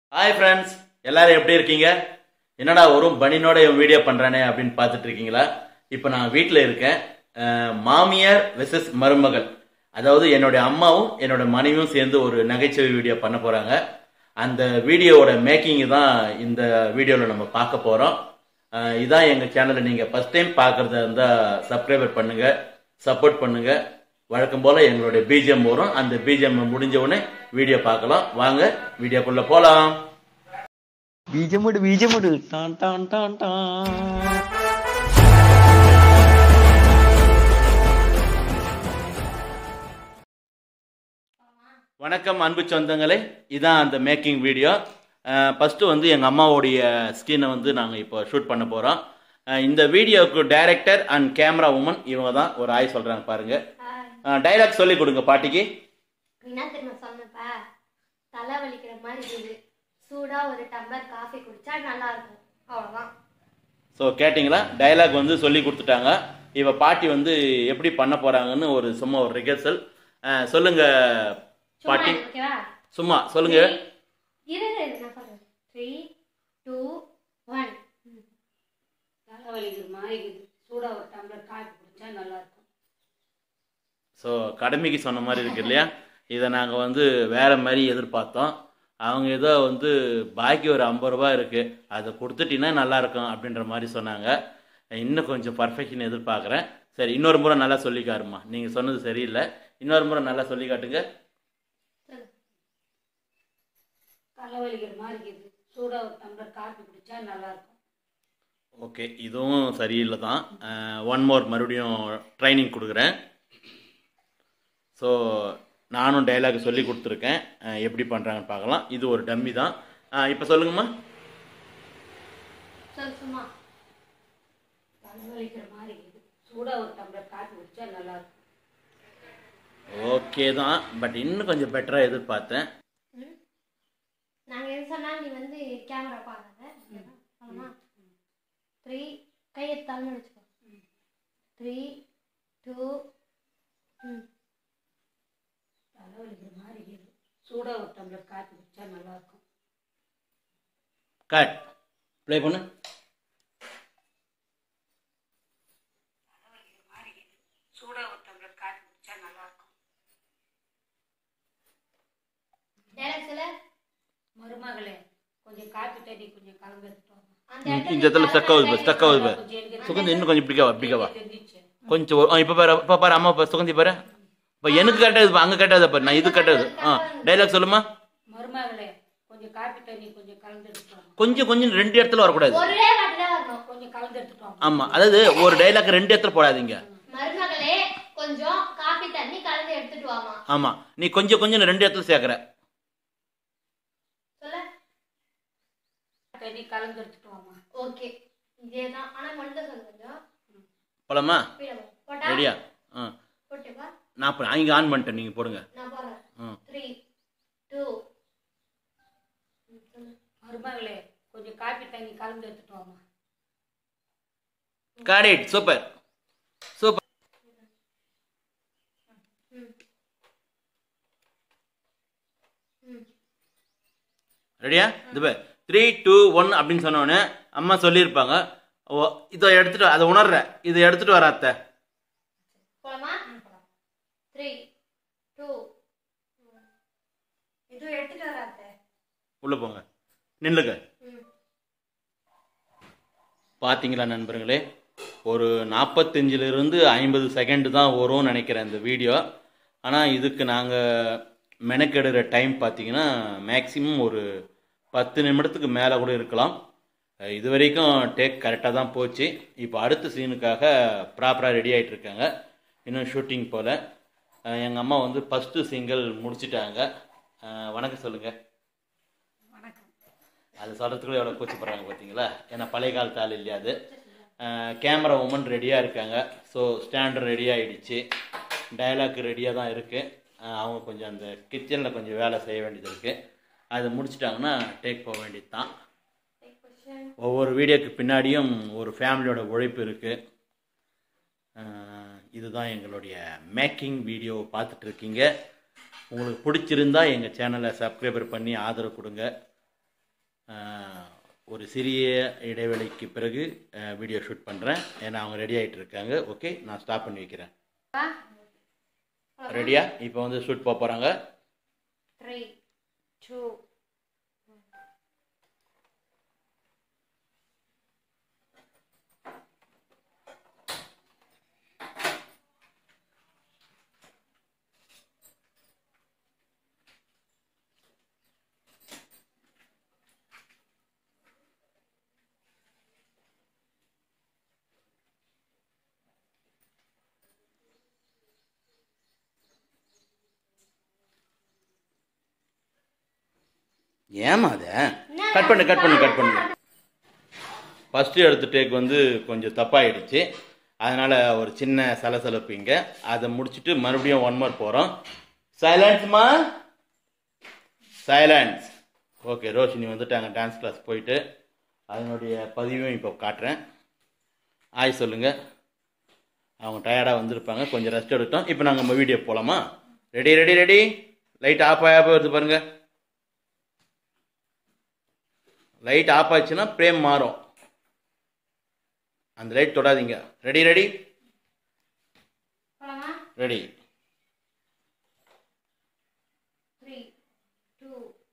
Hi friends எல்லாரும் எப்படி இருக்கீங்க என்னடா ஒரு பனினோட வீடியோ பண்றானே அப்படின்னு பார்த்துட்டு இருக்கீங்களா இப்போ நான் வீட்டில் இருக்கேன் அஹ், மாமியார் வெசஸ் மருமகள் அதாவது என்னுடைய அம்மாவும் என்னோட மனைவியும் சேர்ந்து ஒரு நகைச்சுவை வீடியோ பண்ண போறாங்க அந்த வீடியோவோட மேக்கிங் தான் இந்த வீடியோவில் நம்ம பார்க்க போறோம் அஹ், இதான் எங்க சேனலை நீங்க ஃபர்ஸ்ட் டைம் பார்க்கறதா இருந்தா சப்ஸ்கிரைபர் பண்ணுங்க சப்போர்ட் பண்ணுங்க வழக்கம் போல எங்களுடைய பிஜிஎம் வரும் அந்த பிஜிஎம் முடிஞ்ச உடனே வீடியோ பார்க்கலாம் வாங்க வீடியோக்குள்ள போலாம் ബീജമുട് ബീജമുട് ടാൻ ടാൻ ടാൻ ടാൻ வணக்கம் அன்பு சொந்தங்களே இதான் அந்த மேக்கிங் வீடியோ ஃபஸ்ட்டு வந்து எங்கள் அம்மாவுடைய ஸ்கின்னை வந்து நாங்கள் இப்போ ஷூட் பண்ண போகிறோம் இந்த வீடியோவுக்கு டைரக்டர் அண்ட் கேமரா உமன் இவங்க தான் ஒரு ஆய் சொல்கிறாங்க பாருங்க டைலாக் சொல்லி கொடுங்க பாட்டிக்கு என்ன தெரியுமா சொன்னப்ப தலை வலிக்கிற மாதிரி இருக்குது சூடா ஒரு டம்ளர் காஃபி குடிச்சா நல்லா இருக்கும் அவ்வளவுதான் ஸோ கேட்டிங்களா டைலாக் வந்து சொல்லி கொடுத்துட்டாங்க இவ பாட்டி வந்து எப்படி பண்ண போகிறாங்கன்னு ஒரு சும்மா ஒரு ரிகர்சல் சொல்லுங்க சும்மா பாட்டி ஓகேவா சும்மா சொல்லுங்க இரு இரு, நான் சொல்றேன் த்ரீ டூ ஒன் தலை வலிக்கிற மாதிரி இருக்குது சூடாக ஒரு டம்ளர் காஃபி குடிச்சா நல்லா இருக்கும் ஸோ கடமைக்கு சொன்ன மாதிரி இருக்கு இல்லையா இதை நாங்கள் வந்து வேற மாதிரி எதிர்பார்த்தோம் அவங்க ஏதோ வந்து பாக்கி ஒரு ஐம்பது ரூபா இருக்கு அதை கொடுத்துட்டீங்கன்னா நல்லா இருக்கும் அப்படின்ற மாதிரி சொன்னாங்க இன்னும் கொஞ்சம் பர்ஃபெக்ஷன் எதிர்பார்க்குறேன் சரி இன்னொரு முறை நல்லா சொல்லி காட்டுமா நீங்கள் சொன்னது சரியில்லை இன்னொரு முறை நல்லா சொல்லி காட்டுங்க தலை வலிக்கிற மாதிரி இருக்குது சூடாக ஒரு டம்ளர் காஃபி குடிச்சா நல்லா இருக்கும் ஓகே இதுவும் சரியில்லை தான் ஒன் மோர் மறுபடியும் ட்ரைனிங் கொடுக்குறேன் ஸோ நானும் டைலாக் சொல்லி கொடுத்துருக்கேன் அஹ், எப்படி பண்ணுறாங்கன்னு பார்க்கலாம் இது ஒரு டம்மி தான் இப்போ சொல்லுங்கம்மா சொல்லு சும்மா தலை வலிக்கிற மாதிரி இருக்குது சூடாக ஒரு டம்ளர் காஃபி குடிச்சா நல்லா இருக்கும் ஓகே தான் பட் இன்னும் கொஞ்சம் பெட்டராக எதிர்பார்த்தேன் ம்? நாங்க எது சொன்னாலும் நீ வந்து கேமரா பார்க்காத ஓகேவா? போலாமா த்ரீ கையை தள்ளு வச்சுக்கோ த்ரீ டூ ம் தலை வலிக்கிற மாதிரி இருக்குது சூடாக ஒரு டம்ளர் காஃபி குடிச்சா நல்லா இருக்கும் கட் ப்ளே பண்ணு சூடாக ஒரு டம்ளர் காஃபி குடிச்சா நல்லா இருக்கும் டைலாக் சொல்ல மருமகளே கொஞ்சம் காஃபி தண்ணி கொஞ்சம் கலந்து எடுத்துட்டு வாங்க அந்த இந்த இடத்துல ஸ்டக் ஆகுது பாரு ஸ்டக் ஆகுது பாரு கொஞ்சம் எனக்கு சுகந்தி இன்னும் கொஞ்சம் பிடிக்கவா பிடிக்கவா தெரிஞ்சிச்சு கொஞ்சம் ஒரு- ஆ, இப்போ பாரு இப்போ பாரு அம்மா பாரு சுகந்தி பாரு இப்போ எனக்கு கரெக்டாக அங்கே கரெக்டாக பாரு நான் இது கரெக்டாக ஆ டைலாக் சொல்லுமா மருமகளே கொஞ்சம் காஃபி தண்ணி கொஞ்சம் கலந்து எடுத்துட்டு வாங்க கொஞ்சம் கொஞ்சம் ரெண்டு இடத்துல வரக்கூடாது ஒரே வாட்டி தான் வரணும் கொஞ்சம் கலந்து எடுத்துட்டு வாங்க ஆமாம் அதாவது ஒரு டைலாக் ரெண்டு இடத்துல போடாதீங்க மருமகளே கொஞ்சம் காபி தண்ணி கலந்து எடுத்துட்டு வாமா ஆமாம் நீ கொஞ்சம் கொஞ்சம் ரெண்டு இடத்துல சேர்க்குற சொல்ல தண்ணி கலந்து எடுத்துட்டு வாமா ஓகே இதேதான் ஆனா மட்டும் சொல்லு கொஞ்சம் போலாமா கீழே போ. போட்டா ரெடியா ஆ போட்டுப்பா நான் இப்போ இங்கே ஆன் பண்ணிட்டேன் நீங்கள் போடுங்க நான் போடுறேன் ம் த்ரீ டூ மருமகளே கொஞ்சம் காஃபி தண்ணி கலந்து எடுத்துட்டு வாமா காட் இட் சூப்பர் சூப்பர் ரெடியா இது த்ரீ டூ ஒன் அப்படின்னு சொன்னோடனே அம்மா சொல்லியிருப்பாங்க ஓ இதை எடுத்துட்டு அதை உணர்ற இதை எடுத்துட்டு வர அத்தை போலாமா த்ரீ டூ இது எடுத்துட்டு வராத உள்ள போங்க நில்லுங்க ம் பார்த்தீங்களா நண்பர்களே ஒரு நாற்பத்தஞ்சிலிருந்து ஐம்பது செகண்ட் தான் வரும்னு நினைக்கிறேன் இந்த வீடியோ ஆனால் இதுக்கு நாங்கள் மெனக்கெடுற டைம் பார்த்தீங்கன்னா மேக்ஸிமம் ஒரு பத்து நிமிடத்துக்கு மேலே கூட இருக்கலாம் அஹ் இது வரைக்கும் டேக் கரெக்டாக தான் போச்சு இப்போ அடுத்த சீனுக்காக ப்ராப்பராக ரெடி ஆகிட்டு இருக்காங்க இன்னும் ஷூட்டிங் போல் எங்கள் அம்மா வந்து ஃபஸ்ட்டு சிங்கிள் முடிச்சிட்டாங்க அஹ் வணக்கம் சொல்லுங்கள் வணக்கம் அது சொல்கிறதுக்குள்ள எவ்வளோ கூச்சப்படுறாங்க பார்த்தீங்களா ஏன்னா பழைய காலத்து ஆள் இல்லையா அது கேமரா உமன் ரெடியாக இருக்காங்க ஸோ ஸ்டாண்டு ரெடி ஆகிடுச்சு டயலாக் ரெடியாக தான் இருக்குது அவங்க கொஞ்சம் அந்த கிச்சனில் கொஞ்சம் வேலை செய்ய வேண்டியது இருக்குது அதை முடிச்சிட்டாங்கன்னா டேக் போக வேண்டியது தான் ஒவ்வொரு வீடியோக்கு பின்னாடியும் ஒரு ஃபேமிலியோட உழைப்பு இருக்குது இதுதான் எங்களுடைய மேக்கிங் வீடியோ பார்த்துட்டு இருக்கீங்க உங்களுக்கு பிடிச்சிருந்தா எங்கள் சேனலை சப்ஸ்கிரைபர் பண்ணி ஆதரவு கொடுங்க அஹ், ஒரு சிறிய இடைவெளிக்கு பிறகு வீடியோ ஷூட் பண்ணுறேன் ஏன்னா அவங்க ரெடி ஆகிட்டு இருக்காங்க ஓகே நான் ஸ்டாப் பண்ணி வைக்கிறேன் ரெடியா இப்போ வந்து ஷூட் போக போகிறாங்க த்ரீ டூ ஏமா அதை கட் பண்ணு கட் பண்ணு கட் பண்ணு ஃபஸ்ட்டு எடுத்த டேக் வந்து கொஞ்சம் தப்பாயிடுச்சு அதனால் ஒரு சின்ன சலசலப்பு இங்கே அதை முடிச்சுட்டு மறுபடியும் ஒன் மோர் போகிறோம் சைலன்ஸ்மா சைலன்ஸ் ஓகே ரோஷினி வந்துட்டாங்க டான்ஸ் கிளாஸ் போயிட்டு அதனுடைய பதிவையும் இப்போ காட்டுறேன் ஆய் சொல்லுங்கள் அவங்க டயர்டாக வந்திருப்பாங்க கொஞ்சம் ரெஸ்ட் எடுத்தோம் இப்போ நாங்கள் நம்ம வீடியோ போகலாமா ready ready ready light off ஆகாம வருது பாருங்கள் லைட் ஆஃப் ஆச்சுன்னா பிரேம் மாறும் அந்த லைட் தொடாதீங்க ரெடி ரெடி போலாமா ரெடி த்ரீ டூ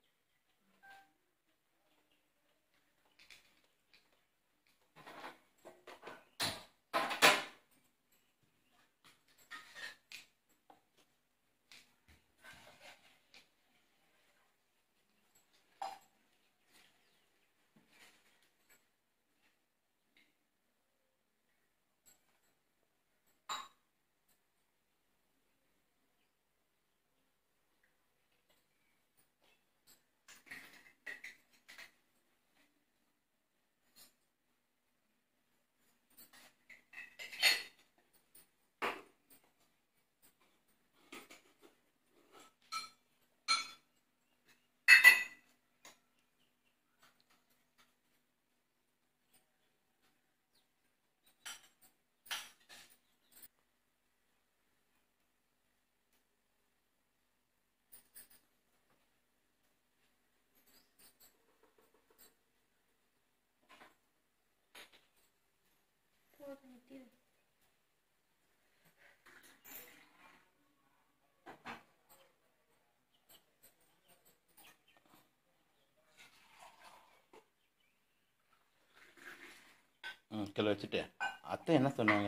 ம் கீழே வச்சுட்டு அத்தை என்ன சொன்னாங்க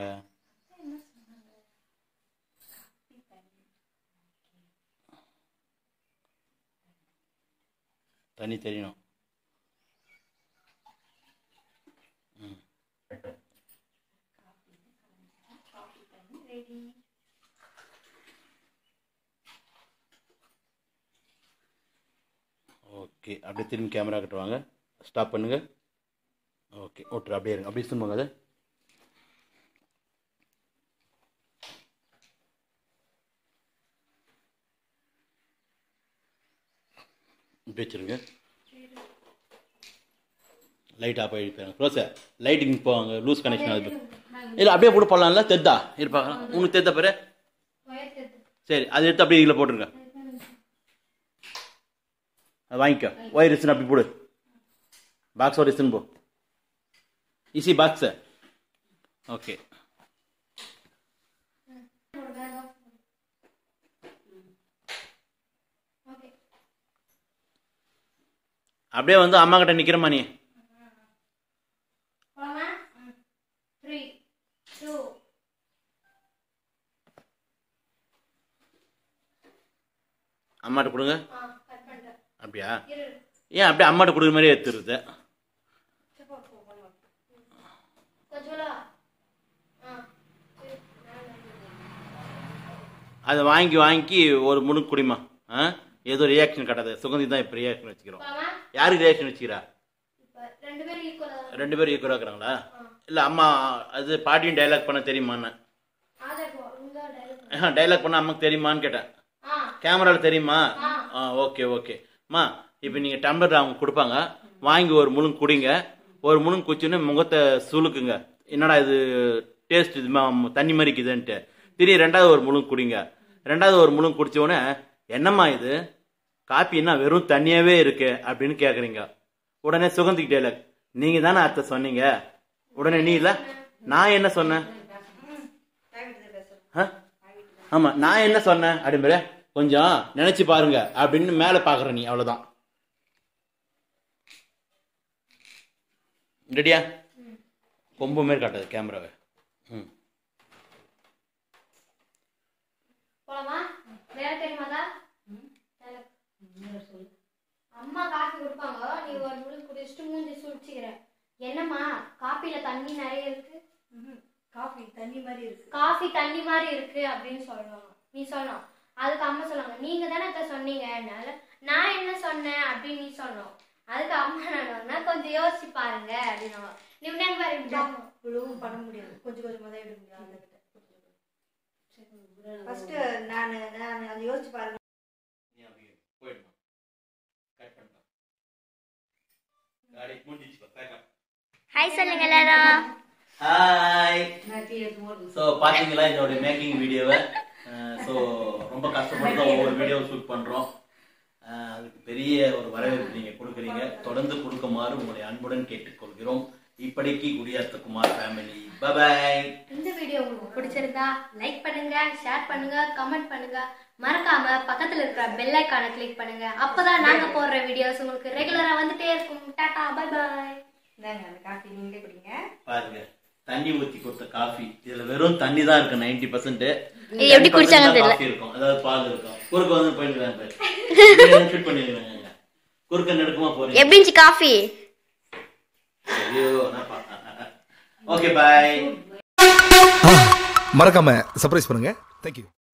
தண்ணி தெரியணும் ம் ஓகே அப்படியே திரும்பி கேமரா கிட்ட வாங்க ஸ்டாப் பண்ணுங்க ஓகே ஓட்டு அப்படியே இருங்க அப்படியே சும்மாங்க அதை இப்படி வச்சிருங்க லைட் ஆஃப் ஆகிடுப்பாங்க க்ளோஸ லைட்டிங் போவாங்க லூஸ் கனெக்ஷன் அது இல்லை அப்படியே கூட போடலாம்ல தெத்தா இருப்பாங்க உனக்கு தெத்த பேர் ஒயர் தெரியுது சரி அது எடுத்து அப்படியே இதில் போட்டுருங்க அது வாங்கிக்கோ ஒயர் இஸ்னு அப்படி போடு பாக்ஸோட இஸ்னு போ ஈஸி பாக்ஸு ஓகே ஓகே அப்படியே வந்து அம்மா கிட்ட நிற்கிறமா நீ போலாமா த்ரீ டூ அம்மாட்ட கொடுங்க ஆ கட் பண்ணிட்டேன் அப்படியா இரு ஏன் அப்படியே அம்மாட்ட கொடுக்குற மாதிரி எடுத்துருது சரி, போ, போ, போ, போ. கொஞ்சம் விளா. ஆ சரி, நான் அதை வாங்கி வாங்கி ஒரு முணுக்கு குடிமா ஆ ஏதோ ரியாக்ஷன் காட்டாது சுகந்தி தான் இப்போ ரியாக்ஷன் வச்சுக்கிறோம் போலாமா யாருக்கு ரியாக்ஷன் வச்சுக்கிறா இப்போ ரெண்டு பேரும் ஈக்குவலா ரெண்டு பேரும் ஈக்குவலாக இருக்கிறாங்களா இல்லை அம்மா அது பாட்டியும் டைலாக் பண்ண தெரியுமான்னு ஆதார் போ உங்க டைலாக் டைலாக் பண்ண அம்மாக்கு தெரியுமான்னு கேட்டேன் ஆ கேமராவில் தெரியுமா ஆ. ஆ ஓகே ஓகே அம்மா இப்போ நீங்கள் டம்ளர் அவங்க கொடுப்பாங்க வாங்கி ஒரு முழுங்கு குடிங்க ஒரு முழுங்கு குச்சின்னு முகத்தை சுளுக்குங்க என்னடா இது டேஸ்ட் இது மா- தண்ணி மாதிரி இருக்குதுன்ட்டு திடீர் ரெண்டாவது ஒரு முழுங்கு குடிங்க ரெண்டாவது ஒரு முழுங்கு குடிச்ச உடனே என்னம்மா இது காப்பி என்ன வெறும் தண்ணியாவே இருக்கு அப்படின்னு கேட்குறீங்க உடனே சுகந்திக் டேலக் நீங்க தானே அத்தை சொன்னீங்க உடனே நீ இல்ல நான் என்ன சொன்னேன் ஆ? ஆமா நான் என்ன சொன்னேன் அப்படிங்கிற கொஞ்சம் நினைச்சு பாருங்க அப்படின்னு மேல பாக்குற நீ அவ்வளவுதான் ரெடியா கொம்பு மாரி காட்டாது கேமராவை ம் போலாமா வேலை தெரியுமாதா வேலை. அம்மா காஃபி கொடுப்பாங்க நீ ஒரு முழு குடிச்சிட்டு மூஞ்சி சுடிச்சுக்கிற என்னம்மா காப்பில தண்ணி நிறைய இருக்கு காஃபி தண்ணி மாதிரி இருக்கு காஃபி தண்ணி மாதிரி இருக்கு அப்படின்னு சொல்லணும் நீ சொல்லணும் அதுக்கு அம்மா சொல்லுவாங்க நீங்க தானே அத்தை சொன்னீங்க அதனால நான் என்ன சொன்னேன் அப்படின்னு நீ சொல்லணும் அதுக்கு அம்மா என்ன கொஞ்சம் யோசிச்சு பாருங்க அப்படின்னு நீ முன்னாடி பாரு இப்படி பாருங்க. இவ்வளவும் பண்ண முடியாது கொஞ்சம் கொஞ்சமாக தான் எடுக்க முடியும் அந்த ஃபர்ஸ்ட் நான் நான் அதை யோசிச்சு பாருங்க நீ அப்படியே போயிடுமா கட் பண்ணிட்டோம் காடி முடிஞ்சிச்சு பேக்கப் ஹாய் சொல்லுங்க எல்லாரும் ஹாய் நான் டீ எடுத்து போடுது ஸோ பார்த்தீங்களா இதோட மேக்கிங் வீடியோவை ஸோ ரொம்ப கஷ்டப்பட்டு தான் ஒவ்வொரு வீடியோ ஷூட் பண்ணுறோம் அதுக்கு பெரிய ஒரு வரவேற்பு நீங்கள் கொடுக்குறீங்க தொடர்ந்து கொடுக்குமாறு உங்களை அன்புடன் கேட்டுக்கொள்கிறோம் இப்படிக்கு குடியாத்தகுமார் ஃபேமிலி பபாய் இந்த வீடியோ உங்களுக்கு பிடிச்சிருந்தா லைக் பண்ணுங்க ஷேர் பண்ணுங்க கமெண்ட் பண்ணுங்க மறக்காம பக்கத்துல இருக்கிற பெல் ஐக்கானை கிளிக் பண்ணுங்க அப்பதான் நாங்க போடுற வீடியோஸ் உங்களுக்கு ரெகுலரா வந்துட்டே இருக்கும் டாடா பை பாய் இந்தாங்க அந்த காஃபி நீங்களே குடிங்க பாருங்க தண்ணி ஊத்தி கொடுத்த காஃபி இதுல வெறும் தண்ணி தான் இருக்கு நைன்டி பர்சன்ட் இது எப்படி குடிச்சாங்கன்னு தெரியல. காஃபி இருக்கும் அதாவது பால் இருக்கும் குறுக்க வந்து போயிட்டு ஃபிட் பண்ணிருக்காங்க குறுக்க நெடுக்குமா போறீங்க எப்படி இருந்துச்சு காஃபி ஐயோ ஓகே பாய் மறக்காம சர்ப்ரைஸ் பண்ணுங்க தேங்க்யூ